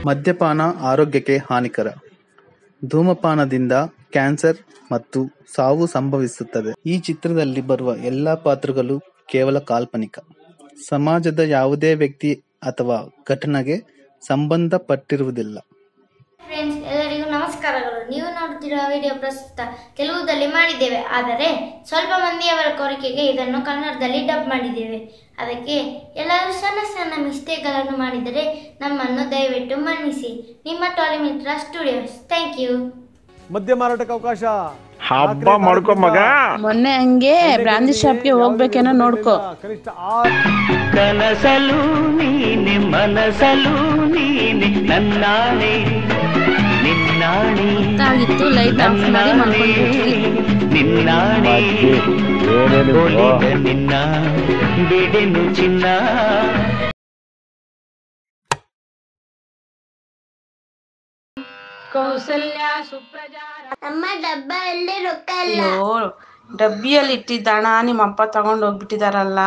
ಮದ್ಯಪಾನ ಆರೋಗ್ಯಕ್ಕೆ ಹಾನಿಕರ. ಧೂಮಪಾನದಿಂದ ಕ್ಯಾನ್ಸರ್ ಮತ್ತು ಸಾವು ಸಂಭವಿಸುತ್ತದೆ. ಈ ಚಿತ್ರದಲ್ಲಿ ಬರುವ ಎಲ್ಲಾ ಪಾತ್ರಗಳು ಕೇವಲ ಕಾಲ್ಪನಿಕ. ಸಮಾಜದ ಯಾವುದೇ ವ್ಯಕ್ತಿ ಅಥವಾ ಘಟನೆಗೆ ಸಂಬಂಧಪಟ್ಟಿರುವುದಿಲ್ಲ. ಫ್ರೆಂಡ್ಸ್ ಎಲ್ಲರಿಗೂ ನಮಸ್ಕಾರಗಳು ನೀವು ನೋಡುತ್ತಿರುವ ವಿಡಿಯೋ ಪ್ರಸ್ತುತ ತೆಲುಗುದಲ್ಲಿ ಮಾಡಿದ್ದೇವೆ ಆದರೆ ಸ್ವಲ್ಪ ಮಂದಿಯವರ ಕೋರಿಕೆಗೆ ಇದನ್ನು ಕನ್ನಡದಲ್ಲಿ ಡಬ್ ಮಾಡಿದ್ದೇವೆ ಅದಕ್ಕೆ ಎಲ್ಲರೂ ಸಣ್ಣ ಸಣ್ಣ ಮಿಸ್ಟೇಕ್ಗಳನ್ನು ಮಾಡಿದರೆ ನಮ್ಮನ್ನು ದಯವಿಟ್ಟು ಮನ್ನಿಸಿ ನಿಮ್ಮ ಟಾಲಿಮಿಟ್ರಾ ಸ್ಟುಡಿಯೋಸ್ ಥ್ಯಾಂಕ್ ಯು ಮದ್ಯ ಮಾರಾಟಕ್ಕೆ ಅವಕಾಶ ಹಬ್ಬ ಮಾಡ್ಕೊ ಮಗ ಮೊನ್ನೆ ಹಂಗೆ ಬ್ರಾಂದಿ ಶಾಪ್ಗೆ ಹೋಗ್ಬೇಕೇನೋ ನೋಡ್ಕೋ ಕನಿಷ್ಠ ಆರು ಕನಸಲು ನೀನೆ ಮನಸಲು ನೀನೆ ನನ್ನಾಣೆ ನಿನ್ನಾಣೆ ಆಗಿತ್ತು ಲೈಟ್ ಆಫ್ ಮಾಡಿ ಮಲ್ಕೊಂಡ್ಬಿಟ್ವಿ ನಿನ್ನಾಣೆ ಒಲಿದ ನಿನ್ನ ಬಿಡೆನು ಚಿನ್ನ ಕೌಸಲ್ಯ ಸುಪ್ರಜಾ ನಮ್ಮ ಡಬ್ಬ ಅಲ್ಲಿ ರೊಕ್ಕ ಅಯ್ಯೋ ಡಬ್ಬಿಯಲ್ಲಿ ಇಟ್ಟಿದ್ದಣ ನಿಮ್ಮಪ್ಪ ತಗೊಂಡ್ ಹೋಗ್ಬಿಟ್ಟಿದಾರಲ್ಲ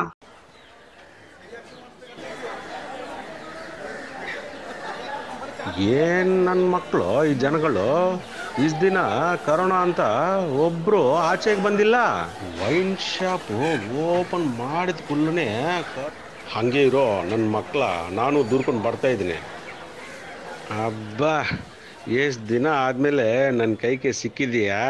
ಏನ್ ನನ್ನ ಮಕ್ಕಳು ಈ ಜನಗಳು ಇಷ್ಟ ದಿನ ಕರೋನಾ ಅಂತ ಒಬ್ರು ಆಚೆಗೆ ಬಂದಿಲ್ಲ ವೈನ್ ಶಾಪ್ ಓಪನ್ ಮಾಡಿದ ಕುಲ್ಲನೆ ಹಂಗೆ ಇರೋ ನನ್ನ ಮಕ್ಕಳ ನಾನು ದೂರ್ಕೊಂಡು ಬರ್ತಾ ಇದ್ದೀನಿ ಅಬ್ಬಾ ಎಷ್ಟು ದಿನ ಆದಮೇಲೆ ನನ್ನ ಕೈಗೆ ಸಿಕ್ಕಿದೀಯಾ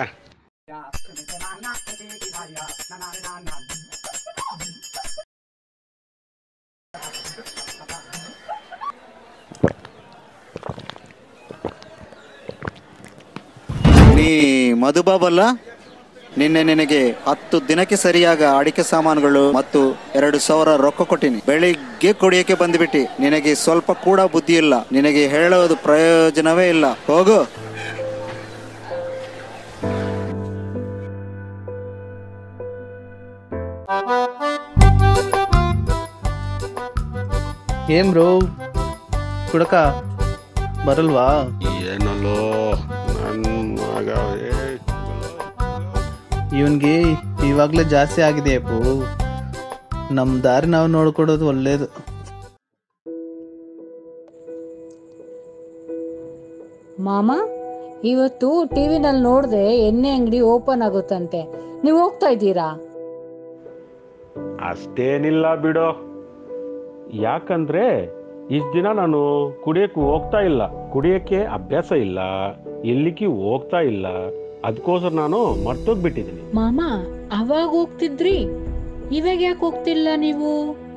ನೀ ಮಧುಬಾಬಲ್ಲ ನಿನ್ನೆ ನಿನಗೆ ಹತ್ತು ದಿನಕ್ಕೆ ಸರಿಯಾಗ ಅಡಿಕೆ ಸಾಮಾನುಗಳು ಮತ್ತು ಎರಡು ಸಾವಿರ ರೊಕ್ಕ ಕೊಟ್ಟಿನಿ ಬೆಳಿಗ್ಗೆ ಕುಡಿಯಕ್ಕೆ ಬಂದ್ಬಿಟ್ಟಿ ನಿನಗೆ ಸ್ವಲ್ಪ ಕೂಡ ಬುದ್ಧಿ ಇಲ್ಲ ನಿನಗೆ ಹೇಳೋದು ಪ್ರಯೋಜನವೇ ಇಲ್ಲ ಹೋಗು ಏನ್ ಬ್ರೋ ಕುಡಕ ಬರಲ್ವಾ ಏನಲ್ಲೋ ನನ್ನ ಮಗ ಏ ಇವನ್ಗೆ ಇವಾಗ್ಲೇ ಜಾಸ್ತಿ ಆಗಿದೆ ಅಪ್ಪು ನಮ್ ದಾರಿ ನಾವು ನೋಡ್ಕೊಡೋದು ಒಳ್ಳೇದು ಮಾಮ ಇವತ್ತು ಟಿವಿನಲ್ಲಿ ನೋಡಿದೆ ಎಣ್ಣೆ ಅಂಗಡಿ ಓಪನ್ ಆಗುತ್ತಂತೆ ನೀವು ಹೋಗ್ತಾ ಇದ್ದೀರಾ ಅಷ್ಟೇನಿಲ್ಲ ಬಿಡೋ ಯಾಕಂದ್ರೆ ಇಷ್ಟು ದಿನ ನಾನು ಕುಡಿಯಕ್ಕೆ ಹೋಗ್ತಾ ಇಲ್ಲ ಕುಡಿಯಕ್ಕೆ ಅಭ್ಯಾಸ ಇಲ್ಲ ಎಲ್ಲಿಗೆ ಹೋಗ್ತಾ ಇಲ್ಲ ಅದಕ್ಕೋಸ್ಕರ ನಾನು ಮರ್ತೋಗ್ಬಿಟ್ಟಿದ್ದೀನಿ ಮಾಮ ಅವಾಗ ಹೋಗ್ತಿದ್ರಿ ಇವಾಗ ಯಾಕೆ ಹೋಗ್ತಿಲ್ಲ ನೀವು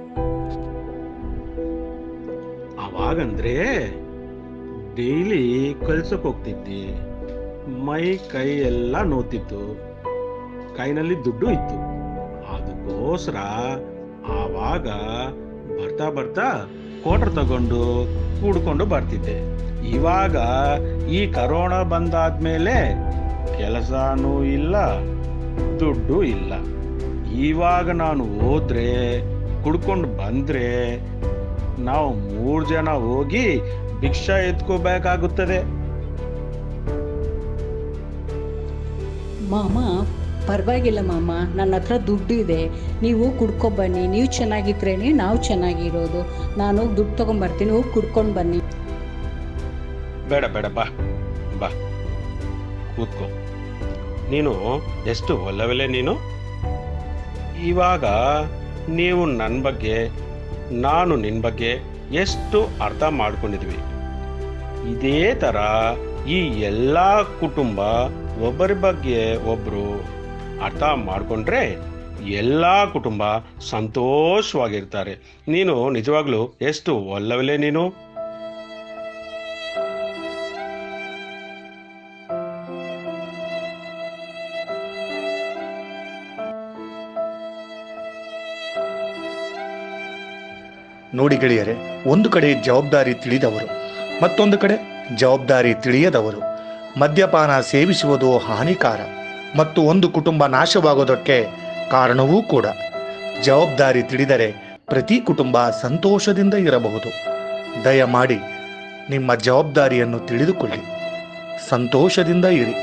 ಅವಾಗಂದ್ರೆ ಡೈಲಿ ಕಳ್ಸಕ್ ಹೋಗ್ತಿದ್ದೆ ಮೈ ಕೈ ಎಲ್ಲ ನೋತಿತ್ತು ಕೈನಲ್ಲಿ ದುಡ್ಡು ಇತ್ತು ಅದಕ್ಕೋಸ್ಕರ ಆವಾಗ ಬರ್ತಾ ಬರ್ತಾ ಕೋಟರ್ ತಗೊಂಡು ಕೂಡ್ಕೊಂಡು ಬರ್ತಿದ್ದೆ ಇವಾಗ ಈ ಕರೋನಾ ಬಂದಾದ್ಮೇಲೆ ಕೆಲಸನೂ ಇಲ್ಲ ದುಡ್ಡು ಇಲ್ಲ ಇವಾಗ ನಾನು ಹೋದ್ರೆ ಕುಡ್ಕೊಂಡು ಬಂದ್ರೆ ನಾವು ಮೂರು ಜನ ಹೋಗಿ ಭಿಕ್ಷಾ ಎತ್ಕೋಬೇಕಾಗುತ್ತದೆ ಮಾಮ ಪರವಾಗಿಲ್ಲ ಮಾಮ ನನ್ನ ಹತ್ರ ದುಡ್ಡು ಇದೆ ನೀವು ಕುಡ್ಕೊ ಬನ್ನಿ ನೀವು ಚೆನ್ನಾಗಿದ್ರೇನೆ ನಾವು ಚೆನ್ನಾಗಿರೋದು ನಾನು ಹೋಗಿ ದುಡ್ಡು ತಗೊಂಬರ್ತೀನಿ ಹೋಗಿ ಕುಡ್ಕೊಂಡು ಬನ್ನಿ ಬೇಡ ಬೇಡ ಬಾ ಬಾ ಕೂತ್ಕೋ ನೀನು ಎಷ್ಟು ಒಲ್ಲವೆಲೆ ನೀನು ಇವಾಗ ನೀವು ನನ್ನ ಬಗ್ಗೆ ನಾನು ನಿನ್ನ ಬಗ್ಗೆ ಎಷ್ಟು ಅರ್ಥ ಮಾಡ್ಕೊಂಡಿದ್ವಿ ಇದೇ ಥರ ಈ ಎಲ್ಲ ಕುಟುಂಬ ಒಬ್ಬರ ಬಗ್ಗೆ ಒಬ್ಬರು ಅರ್ಥ ಮಾಡಿಕೊಂಡ್ರೆ ಎಲ್ಲ ಕುಟುಂಬ ಸಂತೋಷವಾಗಿರ್ತಾರೆ ನೀನು ನಿಜವಾಗ್ಲೂ ಎಷ್ಟು ಒಲ್ಲವೆಲೆ ನೀನು ನೋಡಿ ಗೆಳೆಯರೆ ಒಂದು ಕಡೆ ಜವಾಬ್ದಾರಿ ತಿಳಿದವರು ಮತ್ತೊಂದು ಕಡೆ ಜವಾಬ್ದಾರಿ ತಿಳಿಯದವರು ಮದ್ಯಪಾನ ಸೇವಿಸುವುದು ಹಾನಿಕಾರ ಮತ್ತು ಒಂದು ಕುಟುಂಬ ನಾಶವಾಗೋದಕ್ಕೆ ಕಾರಣವೂ ಕೂಡ ಜವಾಬ್ದಾರಿ ತಿಳಿದರೆ ಪ್ರತಿ ಕುಟುಂಬ ಸಂತೋಷದಿಂದ ಇರಬಹುದು ದಯಮಾಡಿ ನಿಮ್ಮ ಜವಾಬ್ದಾರಿಯನ್ನು ತಿಳಿದುಕೊಳ್ಳಿ ಸಂತೋಷದಿಂದ ಇರಿ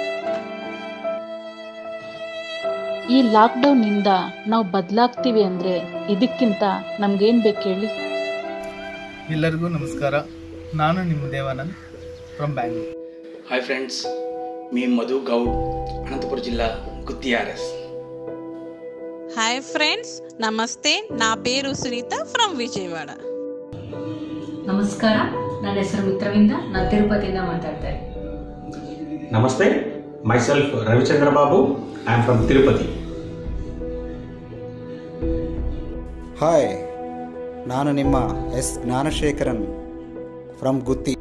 ಈ ಲಾಕ್ಡೌನ್ ಇಂದ ನಾವು ಬದಲಾಗ್ತೀವಿ ಅಂದ್ರೆ ಇದಕ್ಕಿಂತ ನಮ್ಗೇನ್ ಬೇಕು ಹೇಳಿ ಎಲ್ಲರಿಗೂ ನಮಸ್ಕಾರ ನಾನು ನಿಮ್ಮ Devanand from Bangalore hi friends మీ మధు గౌడ్ అనంతపురం జిల్లా గుత్తి ఆర్ఎస్ హాయ్ ఫ్రెండ్స్ నమస్తే నా పేరు సునీత ఫ్రమ్ విజయవాడ ನಮಸ್ಕಾರ ನನ್ನ ಹೆಸರು ಮಿತ್ರವಿಂದ ನಾನು ತಿರುಪತಿಯಿಂದ ಮಾತಾಡ್ತಾ ಇದ್ದೀನಿ ನಮಸ್ತೆ myself Ravichandra Babu I am from Tirupati hi ನಾನು ನಿಮ್ಮ ಎಸ್ ಜ್ಞಾನಶೇಖರನ್ ಫ್ರಮ್ ಗುತ್ತಿ